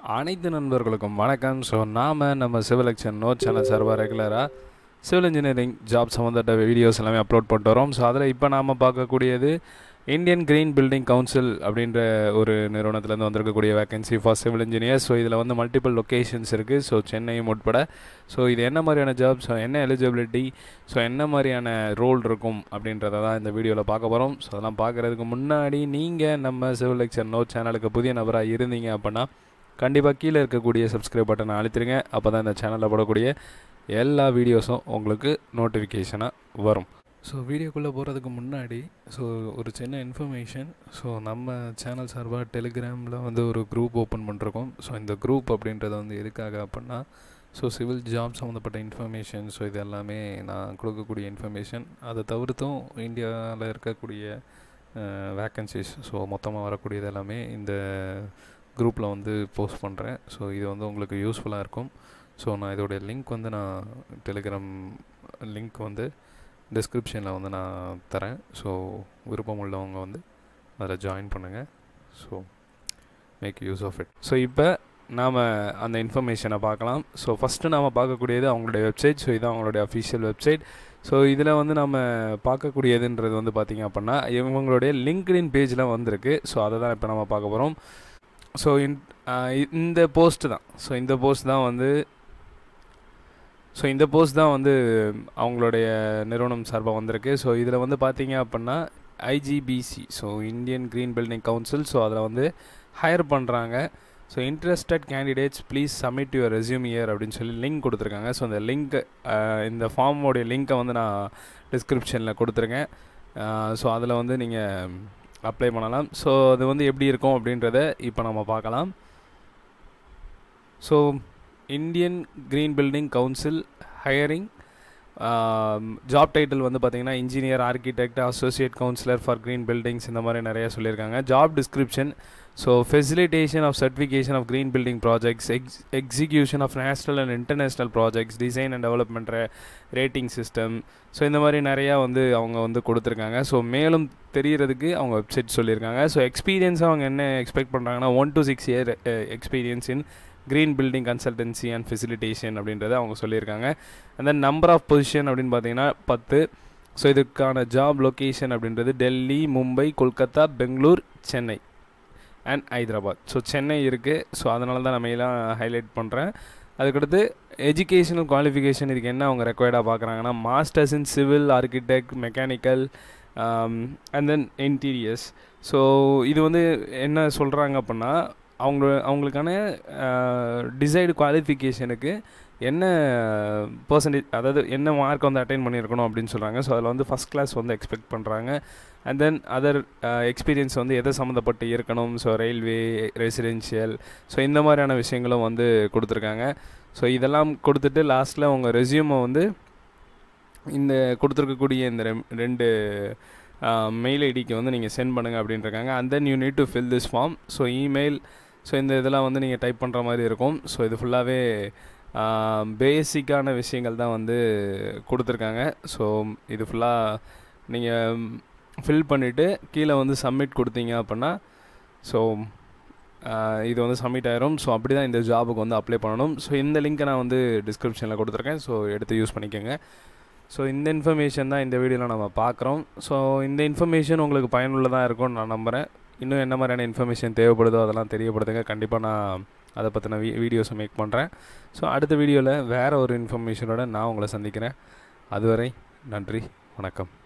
அனைத்து நண்பர்களுக்கும் வணக்கம் ஸோ நாம் நம்ம சிவில் எக்ஷன் நோட் சேனல் சார்பாக ரெகுலராக சிவில் இன்ஜினியரிங் ஜாப் சம்மந்தப்பட்ட வீடியோஸ் எல்லாமே அப்லோட் பண்ணிட்டு வரோம் ஸோ அதில் இப்போ நாம் பார்க்கக்கூடியது இந்தியன் கிரீன் பில்டிங் கவுன்சில் அப்படின்ற ஒரு நிறுவனத்துலேருந்து வந்திருக்கக்கூடிய vacancy for civil engineer so இதில் வந்து மல்டிபிள் லொக்கேஷன்ஸ் இருக்குது ஸோ சென்னையும் உட்பட ஸோ இது என்ன மாதிரியான ஜாப் ஸோ என்ன எலிஜிபிலிட்டி ஸோ என்ன மாதிரியான ரோல் இருக்கும் அப்படின்றத தான் இந்த வீடியோவில் பார்க்க போகிறோம் ஸோ அதெல்லாம் பார்க்குறதுக்கு முன்னாடி நீங்கள் நம்ம சிவில் எக்ஷன் நோட் சேனலுக்கு புதிய நபராக இருந்தீங்க அப்படின்னா கண்டிப்பாக கீழே இருக்கக்கூடிய சப்ஸ்கிரைப் பட்டனை அழுத்திருங்க அப்போ தான் இந்த சேனலில் போடக்கூடிய எல்லா வீடியோஸும் உங்களுக்கு நோட்டிஃபிகேஷனாக வரும் ஸோ வீடியோக்குள்ளே போகிறதுக்கு முன்னாடி ஸோ ஒரு சின்ன இன்ஃபர்மேஷன் ஸோ நம்ம சேனல் சார்பாக டெலிகிராமில் வந்து ஒரு குரூப் ஓப்பன் பண்ணிருக்கோம் ஸோ இந்த குரூப் அப்படின்றது வந்து எதுக்காக அப்படின்னா ஸோ சிவில் ஜாப் சம்மந்தப்பட்ட இன்ஃபர்மேஷன் ஸோ இது எல்லாமே நான் கொடுக்கக்கூடிய இன்ஃபர்மேஷன் அதை தவிர்த்தும் இந்தியாவில் இருக்கக்கூடிய வேக்கன்சிஸ் ஸோ மொத்தமாக வரக்கூடியது எல்லாமே இந்த குரூப்பில் வந்து போஸ்ட் பண்ணுறேன் ஸோ இது வந்து உங்களுக்கு யூஸ்ஃபுல்லாக இருக்கும் ஸோ நான் இதோடைய லிங்க் வந்து நான் டெலிகிராம் லிங்க் வந்து டிஸ்கிரிப்ஷனில் வந்து நான் தரேன் ஸோ விருப்பம் உள்ளவங்க வந்து அதில் ஜாயின் பண்ணுங்கள் so make use of it so இப்போ நாம் அந்த இன்ஃபர்மேஷனை பார்க்கலாம் ஸோ ஃபஸ்ட்டு நாம் பார்க்கக்கூடியது அவங்களுடைய வெப்சைட் ஸோ இது அவங்களுடைய அஃபிஷியல் வெப்சைட் ஸோ இதில் வந்து நம்ம பார்க்கக்கூடியதுன்றது வந்து பார்த்திங்க அப்படின்னா இவங்களுடைய லிங்க்டின் பேஜில் வந்திருக்கு ஸோ அதை தான் இப்போ நம்ம பார்க்க போகிறோம் ஸோ இந்த போஸ்ட்டு தான் ஸோ இந்த போஸ்ட் தான் வந்து ஸோ இந்த போஸ்ட் தான் வந்து அவங்களுடைய நிறுவனம் சார்பாக வந்திருக்கு ஸோ இதில் வந்து பார்த்தீங்க அப்படின்னா IGBC so Indian green building council so அதில் வந்து ஹையர் பண்ணுறாங்க so interested candidates please submit your resume here அப்படின்னு சொல்லி லிங்க் கொடுத்துருக்காங்க ஸோ அந்த லிங்க் இந்த ஃபார்மோடைய லிங்க்கை வந்து நான் டிஸ்கிரிப்ஷனில் கொடுத்துருக்கேன் ஸோ அதில் வந்து நீங்கள் அப்ளை பண்ணலாம் ஸோ அது வந்து எப்படி இருக்கும் அப்படின்றத இப்போ நம்ம பார்க்கலாம் so Indian green building council hiring job title வந்து பார்த்திங்கன்னா engineer architect associate counsellor for green buildings இந்த மாதிரி நிறையா சொல்லியிருக்காங்க job description so facilitation of certification of green building projects ex execution of national and international projects design and development rating system so இந்த மாதிரி நிறையா வந்து அவங்க வந்து கொடுத்துருக்காங்க ஸோ மேலும் தெரிகிறதுக்கு அவங்க வெப்சைட் சொல்லியிருக்காங்க ஸோ எக்ஸ்பீரியன்ஸாக அவங்க என்ன எக்ஸ்பெக்ட் பண்ணுறாங்கன்னா one to six year experience in green building consultancy and facilitation அப்படின்றத அவங்க சொல்லியிருக்காங்க and then number of position அப்படின்னு பார்த்தீங்கன்னா பத்து ஸோ இதுக்கான ஜாப் லொக்கேஷன் அப்படின்றது டெல்லி மும்பை கொல்கத்தா பெங்களூர் சென்னை அண்ட் ஹைதராபாத் ஸோ சென்னை இருக்குது ஸோ அதனால தான் நம்ம எல்லாம் ஹைலைட் பண்ணுறேன் அதுக்கடுத்து எஜுகேஷனல் குவாலிஃபிகேஷன் இதுக்கு என்ன அவங்க ரெக்வயர்டாக பார்க்குறாங்கன்னா masters in civil architect mechanical and then interiors so இது வந்து என்ன சொல்கிறாங்க அப்படின்னா அவங்க அவங்களுக்கான டிசைடு குவாலிஃபிகேஷனுக்கு என்ன பர்சன்டேஜ் அதாவது என்ன மார்க் வந்து அட்டைன் பண்ணியிருக்கணும் அப்படின்னு சொல்கிறாங்க ஸோ அதில் வந்து ஃபஸ்ட் கிளாஸ் வந்து எக்ஸ்பெக்ட் பண்ணுறாங்க அண்ட் தென் அதர் எக்ஸ்பீரியன்ஸ் வந்து எதை சம்மந்தப்பட்டு இருக்கணும் ஸோ ரயில்வே ரெசிடென்ஷியல் ஸோ இந்த மாதிரியான விஷயங்களும் வந்து கொடுத்துருக்காங்க ஸோ இதெல்லாம் கொடுத்துட்டு லாஸ்ட்டில் உங்கள் ரெசியூமை வந்து இந்த கொடுத்துருக்கக்கூடிய இந்த ரெண்டு மெயில் ஐடிக்கு வந்து நீங்கள் சென்ட் பண்ணுங்கள் அப்படின்ட்டுருக்காங்க and then you need to fill this form so email so இந்த இதெல்லாம் வந்து நீங்கள் டைப் பண்ணுற மாதிரி இருக்கும் ஸோ இது ஃபுல்லாகவே பேசிக்கான விஷயங்கள் தான் வந்து கொடுத்துருக்காங்க ஸோ இது ஃபுல்லாக நீங்கள் ஃபில் பண்ணிவிட்டு கீழே வந்து சப்மிட் கொடுத்தீங்க அப்படின்னா ஸோ இது வந்து சப்மிட் ஆயிரும் ஸோ அப்படி தான் இந்த ஜாபுக்கு வந்து அப்ளை பண்ணணும் ஸோ இந்த லிங்க்கை நான் வந்து டிஸ்கிரிப்ஷனில் கொடுத்துருக்கேன் ஸோ எடுத்து யூஸ் பண்ணிக்கோங்க ஸோ இந்த இன்ஃபர்மேஷன் தான் இந்த வீடியோவில் நம்ம பார்க்குறோம் ஸோ இந்த இன்ஃபர்மேஷன் உங்களுக்கு பயனுள்ளதாக இருக்கும்னு நான் நம்புகிறேன் இன்னும் என்ன மாதிரியான இன்ஃபர்மேஷன் தேவைப்படுதோ அதெல்லாம் தெரியப்படுத்துங்க கண்டிப்பாக நான் அதை பற்றின வீ வீடியோஸை மேக் பண்ணுறேன் ஸோ அடுத்த வீடியோவில் வேறு ஒரு இன்ஃபர்மேஷனோட நான் உங்களை சந்திக்கிறேன் அதுவரை நன்றி வணக்கம்